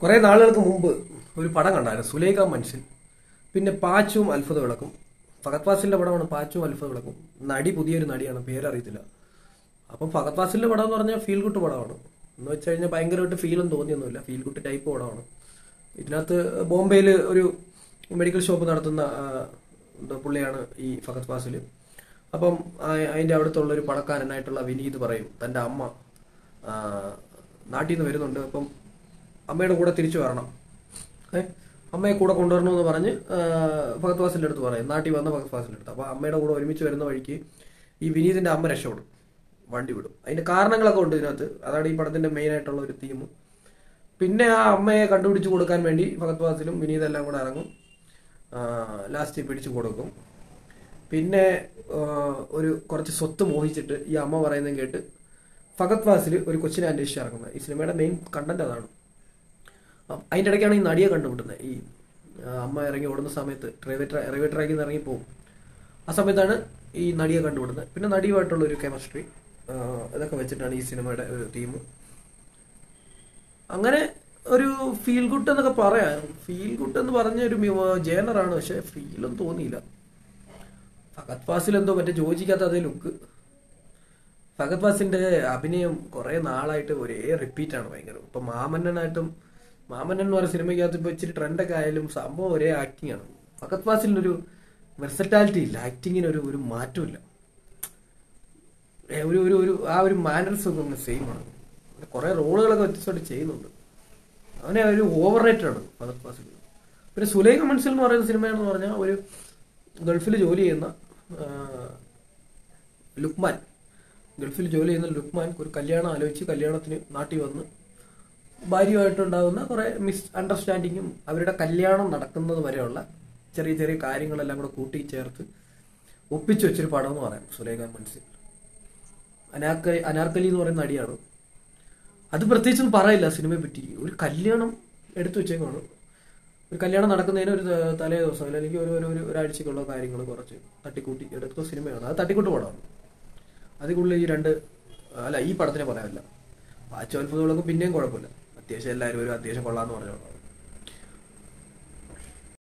കുറെ നാളുകൾക്ക് മുമ്പ് ഒരു പടം കണ്ടായിരുന്നു സുലേഖ മനുഷ്യൻ പിന്നെ പാച്ചും അത്ഭുത വിളക്കും ഫഹദ് ഫാസിലിന്റെ പടമാണ് പാച്ചും അത്ഭുത വിളക്കും നടി പുതിയൊരു നടിയാണ് പേരറിയത്തില്ല അപ്പം ഫഹദ് ഫാസിലിന്റെ പടം എന്ന് പറഞ്ഞാൽ ഫീൽ ഗുഡ് പടമാണ് എന്ന് വെച്ച് കഴിഞ്ഞാൽ ഭയങ്കരമായിട്ട് ഫീലും തോന്നിയൊന്നുമില്ല ഫീൽ ഗുഡ് ടൈപ്പ് പടമാണ് ഇതിനകത്ത് ബോംബെയിൽ ഒരു മെഡിക്കൽ ഷോപ്പ് നടത്തുന്ന ആ, എന്താ പുള്ളിയാണ് ഈ ഫഹദ് ഫാസിൽ അപ്പം ആ- അതിന്റെ അടുത്തുള്ള ഒരു പണക്കാരനായിട്ടുള്ള വിനീത് പറയും തന്റെ അമ്മ ആ, നാട്ടിൽ നിന്ന് വരുന്നുണ്ട് അപ്പം അമ്മയുടെ കൂടെ തിരിച്ചു വരണം ഏ അമ്മയെ കൂടെ കൊണ്ടുവരണമെന്ന് പറഞ്ഞ് ആ, ഫഹദ് ഫാസിലിന്റെ അടുത്ത് പറയും നാട്ടിൽ വന്ന ഫഹദ് ഫാസിലിന്റെ അടുത്ത് അപ്പൊ അമ്മയുടെ കൂടെ ഒരുമിച്ച് വരുന്ന വഴിക്ക് ഈ വിനീതിന്റെ അമ്മ രക്ഷപ്പെടും വണ്ടി വിടും അതിന്റെ കാരണങ്ങളൊക്കെ ഉണ്ട് ഇതിനകത്ത് അതാണ് ഈ പടത്തിന്റെ മെയിൻ ആയിട്ടുള്ള ഒരു തീം പിന്നെ ആ അമ്മയെ കണ്ടുപിടിച്ച് കൊടുക്കാൻ വേണ്ടി ഫഹദ് ഫാസിലും വിനീത് എല്ലാം കൂടെ ഇറങ്ങും ലാസ്റ്റ് പിടിച്ചു കൊടുക്കും പിന്നെ ആ, ഒരു കുറച്ച് സ്വത്ത് മോഹിച്ചിട്ട് ഈ അമ്മ പറയുന്നത് കേട്ട് ഫഹദ് ഫാസിൽ ഒരു കൊച്ചിനെ അന്വേഷിച്ച് ഇറങ്ങുന്നത് ഈ സിനിമയുടെ മെയിൻ കണ്ടന്റ് അതാണ് അപ്പൊ അതിന്റെ ഇടയ്ക്കാണ് ഈ നടിയെ കണ്ടുപിട്ടുന്നത് ഈ ആ, അമ്മ ഇറങ്ങി ഓടുന്ന സമയത്ത് റെയിൽവേ ട്രാ റെയിൽവേ ട്രാക്കിൽ നിന്ന് ഇറങ്ങി പോകും ആ സമയത്താണ് ഈ നടിയെ കണ്ടുപിടുന്നത് പിന്നെ നടിയുമായിട്ടുള്ള ഒരു കെമിസ്ട്രി ഇതൊക്കെ വെച്ചിട്ടാണ് ഈ സിനിമയുടെ ഒരു തീം അങ്ങനെ ഒരു ഫീൽ ഗുഡ് എന്നൊക്കെ പറയാം ഫീൽ ഗുഡ് എന്ന് പറഞ്ഞ ഒരു ജേനറാണ് പക്ഷെ ഫീലൊന്നും തോന്നിയില്ല ഫഹദ് ഫാസിൽ എന്തോ മറ്റേ ജോജിക്കാത്ത അതേ ലുക്ക് ഫഹദ് ഫാസിന്റെ അഭിനയം കുറെ നാളായിട്ട് ഒരേ റിപ്പീറ്റ് ആണ് ഭയങ്കര ഇപ്പൊ മാമന്നനായിട്ടും മാമന്നൻ എന്ന് പറയുന്ന സിനിമയ്ക്കകത്ത് ഇപ്പൊ ഇച്ചിരി ട്രെൻഡൊക്കെ ആയാലും സംഭവം ഒരേ ആക്ടിങ് ആണ് ഫഹദ് ഫാസിലിന് ഒരു വെർസറ്റാലിറ്റി ഇല്ല ആക്ടിങ്ങിന് ഒരു ഒരു മാറ്റമില്ല ഏ, ഒരു ഒരു ഒരു ആ ഒരു മാനർസ് ഒക്കെ സെയിം ആണ് കുറെ റോളുകളൊക്കെ വ്യത്യസ്തമായിട്ട് ചെയ്യുന്നുണ്ട് അവനെ ഒരു ഓവർ റേറ്റഡ് ആണ് ഫഹദ് ഫാസിൽ പിന്നെ സുലൈഖ മൻസിൽ എന്ന് പറയുന്ന സിനിമയാണെന്ന് പറഞ്ഞാൽ ഒരു ഗൾഫിൽ ജോലി ചെയ്യുന്ന ആ, ലുക്മാൻ ഗൾഫിൽ ജോലി ചെയ്യുന്ന ലുക്മാൻ ഒരു കല്യാണം ആലോചിച്ച് കല്യാണത്തിന് നാട്ടിൽ വന്ന് ഭാര്യയുമായിട്ടുണ്ടാകുന്ന കുറെ മിസ് അണ്ടർസ്റ്റാൻഡിങ്ങും അവരുടെ കല്യാണം നടക്കുന്നത് വരെയുള്ള ചെറിയ ചെറിയ കാര്യങ്ങളെല്ലാം കൂടെ കൂട്ടി ചേർത്ത് ഒപ്പിച്ചു വെച്ചൊരു പടം എന്ന് പറയാം സുലൈഖാൻ മൻസിൽ അനാർക്കലി അനാർക്കലി എന്ന് പറയുന്ന നടിയാണ് അത് പ്രത്യേകിച്ചൊന്നും പറയില്ല സിനിമയെ പറ്റി ഒരു കല്യാണം എടുത്തു വെച്ചേക്കാണ് ഒരു കല്യാണം നടക്കുന്നതിന് ഒരു ത- തലേ ദിവസം അല്ലെങ്കിൽ ഒരു ഒരു ഒരു ഒരാഴ്ചക്കുള്ള കാര്യങ്ങൾ കുറച്ച് തട്ടിക്കൂട്ടി എടുത്ത സിനിമയാണ് അത് തട്ടിക്കൂട്ട് പടമാണ് അതിൽ കൂടുതൽ ഈ രണ്ട് അല്ല ഈ പടത്തിനെ പറയാനില്ല പാച്ചോത്ഭുതങ്ങളൊക്കെ പിന്നെയും കുഴപ്പമില്ല അത്യാവശ്യം എല്ലാവരും ഒരു അത്യാവശ്യം കൊള്ളാന്ന് പറഞ്ഞ പടമാണ്